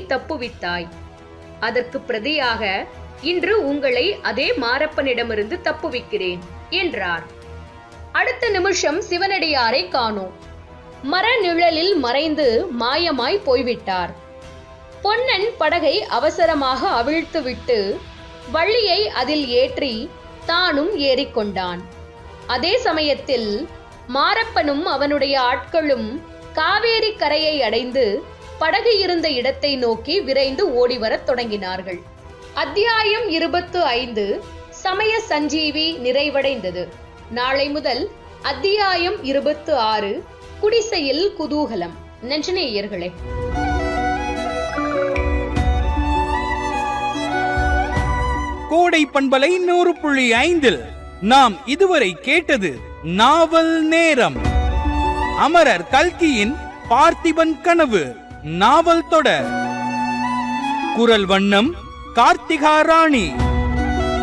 தப்புவித்தாய் அதற்கு பிரதியாக இன்று உங்களை அதே மாரப்பனிடமிருந்து தப்புவிக்கிறேன் என்றார் அடுத்த நிமிஷம் சிவனடியாரை காணோம் மர நிழலில் மறைந்து மாயமாய் போய்விட்டார் பொன்னன் படகை அவசரமாக அவிழ்த்துவிட்டு வள்ளியை அதில் ஏற்றி தானும் ஏறிக்கொண்டான் அதே சமயத்தில் மாரப்பனும் அவனுடைய ஆட்களும் காவேரி கரையை அடைந்து படகு இருந்த இடத்தை நோக்கி விரைந்து ஓடிவரத் தொடங்கினார்கள் அத்தியாயம் இருபத்து ஐந்து சமய சஞ்சீவி நிறைவடைந்தது நாளை முதல் அத்தியாயம் இருபத்து ஆறு குடிசையில் குதூகலம் நெஞ்சநேயர்களே கோடை பண்பலை நூறு புள்ளி ஐந்தில் நாம் இதுவரை கேட்டது நாவல் நேரம் அமரர் கல்கியின் பார்த்திபன் கனவு நாவல் தொடர் குரல் வண்ணம் கார்த்திகா ராணி